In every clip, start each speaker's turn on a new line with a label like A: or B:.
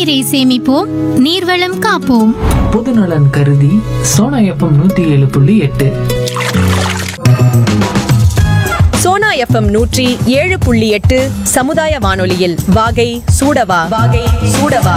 A: நீரை சேமிப்போம் நீர்வளம் காப்போம்
B: பொதுநலன் கருதி சோனா எஃப்எம் நூத்தி ஏழு புள்ளி எட்டு
C: சோனா எஃப்எம் நூற்றி ஏழு புள்ளி எட்டு சமுதாய வானொலியில் வாகை சூடவா வாகை சூடவா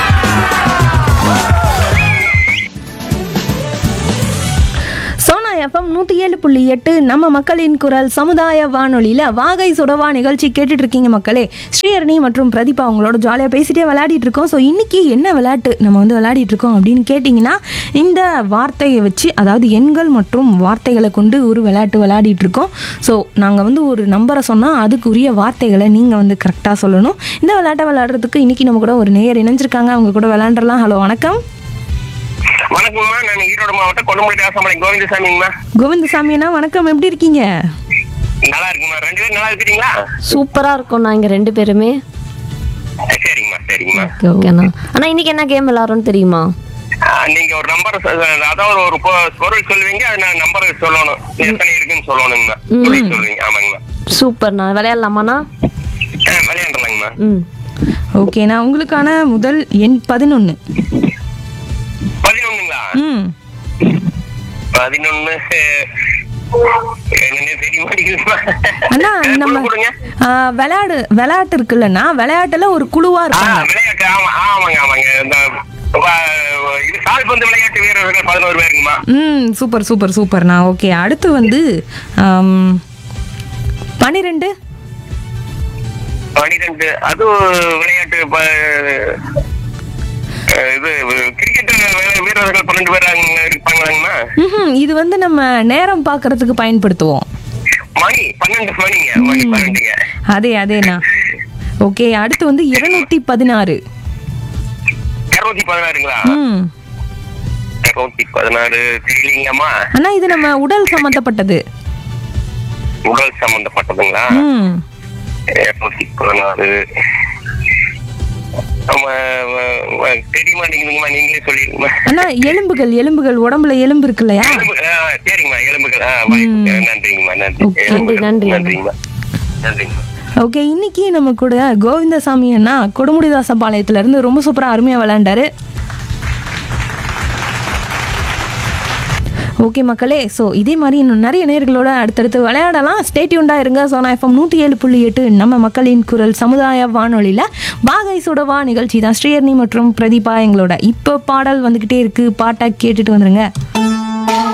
D: சோனா எஃப்எம் நூற்றி ஏழு புள்ளி எட்டு நம்ம மக்களின் குரல் சமுதாய வானொலியில் வாகை சுடவா நிகழ்ச்சி கேட்டுட்டு இருக்கீங்க மக்களே ஸ்ரீஹரணி மற்றும் பிரதீபா அவங்களோட ஜாலியாக பேசிட்டே விளையாடிட்டு இருக்கோம் ஸோ இன்னைக்கு என்ன விளையாட்டு நம்ம வந்து விளையாடிட்டு இருக்கோம் அப்படின்னு கேட்டிங்கன்னா இந்த வார்த்தையை வச்சு அதாவது எண்கள் மற்றும் வார்த்தைகளை கொண்டு ஒரு விளையாட்டு விளையாடிட்டு இருக்கோம் ஸோ நாங்கள் வந்து ஒரு நம்பரை சொன்னால் அதுக்குரிய வார்த்தைகளை நீங்கள் வந்து கரெக்டாக சொல்லணும் இந்த விளையாட்டை விளையாடுறதுக்கு இன்னைக்கு நம்ம கூட ஒரு நேயர் இணைஞ்சிருக்காங்க அவங்க கூட விளையாண்டுறலாம் ஹலோ வணக்கம்
E: வணக்கம்மா நான் ஈரோடு மாவட்டம் கொல்லுமலை ராசமலை கோவிந்தசாமிங்கம்மா
D: கோவிந்தசாமி அண்ணா வணக்கம் எப்படி இருக்கீங்க
E: நல்லா இருக்குமா ரெண்டு பேரும் நல்லா இருக்கிறீங்களா
F: சூப்பரா இருக்கும் நான் இங்க ரெண்டு பேருமே
E: அஹ் சரிங்கம்மா சரிங்கம்மா
F: ஓகே ஓகேண்ணா ஆனா இன்னைக்கு என்ன கேம் விளாட்றோம்னு தெரியுமா
E: அஹ் நீங்க ஒரு நம்பர் அதாவது ஒரு பொ- பொருள் சொல்லுவீங்க அது நான் நம்பர் சொல்லணும் எத்தனை இருக்குன்னு சொல்லணுங்கம்மா பொருள் சொல்லுவீங்க ஆமாங்கம்மா
F: சூப்பர்ண்ணா விளையாடலாமாண்ணா
E: அஹ் விளையாடலாங்கம்மா
F: ம்
D: ஓகேண்ணா உங்களுக்கான முதல் எண் பதினொன்று
E: பதினொன்னுங்களா
D: ம்
E: பதினொன்னு என்னன்னு தெரிய மாட்டேங்குதுமா
D: அண்ணா
E: அஹ்
D: நம்ம
E: குழு கொடுங்க
D: ஆ, விளையாடு விளையாட்டு இருக்குல்லண்ணா விளையாட்டுல ஒரு குழுவா
E: ஆ
D: இருப்பாங்க
E: விளையாட்டு ஆமா ஆமாங்க ஆமாங்க இந்த வ- இது கால்பந்து விளையாட்டு வீரர்கள் பதினோரு பேருங்கம்மா
D: ம் சூப்பர் சூப்பர் சூப்பர்ண்ணா ஓகே அடுத்து வந்து ஆம், பன்னிரெண்டு
E: பனிரெண்டு அது விளையாட்டு ப- அஹ் இது கிரிக்கெட் வீரர்கள் பன்னெண்டு பேர் அங்க இருப்பாங்களாங்கம்மா
D: ம்ஹும், இது வந்து நம்ம நேரம் பார்க்கறதுக்கு பயன்படுத்துவோம்
E: மணி பன்னெண்டு மணிங்க மணி பன்னெண்டுங்க
D: அதே அதேண்ணா ஓகே அடுத்து வந்து இருநூத்தி பதினாறு
E: இருநூத்தி பதினாறுங்களா
D: ம்
E: இருநூத்தி பதினாறு தெரியலீங்கம்மா
D: அண்ணா இது நம்ம உடல் சம்மந்தப்பட்டது
E: உடல் சம்பந்தப்பட்டதுங்களா
D: ம்
E: இருநூத்தி பதினாறு ஆமா வ- வ- தெரிய மாட்டேங்குதுங்கம்மா நீங்களே சொல்லிருங்கம்மா
D: அண்ணா எலும்புகள் எலும்புகள் உடம்புல எலும்பு இருக்கு இல்லையா
E: எலும்பு ஆ, சரிங்கம்மா எலும்புகள் ஆ, வாய்ப்புக்கு நன்றிங்கம்மா நன்றி
D: Okay.
E: எலும்புகள்.
F: நன்றி, நன்றி.
E: நன்றிங்கம்மா நன்றிங்கம்மா
D: ஓகே இன்னைக்கு நம்ம கூட கோவிந்தசாமி அண்ணா கொடுமுடிதாசபாளையத்துல இருந்து ரொம்ப சூப்பரா அருமையா விளையாண்டாரு ஓகே மக்களே ஸோ இதே மாதிரி இன்னும் நிறைய நேர்களோட அடுத்தடுத்து விளையாடலாம் ஸ்டேட்யூண்டா இருங்க சோனா எஃப்எம் நூற்றி ஏழு புள்ளி எட்டு நம்ம மக்களின் குரல் சமுதாய வானொலியில் வாகை சுடவா நிகழ்ச்சி தான் ஸ்ரீஹர்னி மற்றும் பிரதீபா எங்களோட இப்போ பாடல் வந்துக்கிட்டே இருக்கு பாட்டை கேட்டுட்டு வந்துருங்க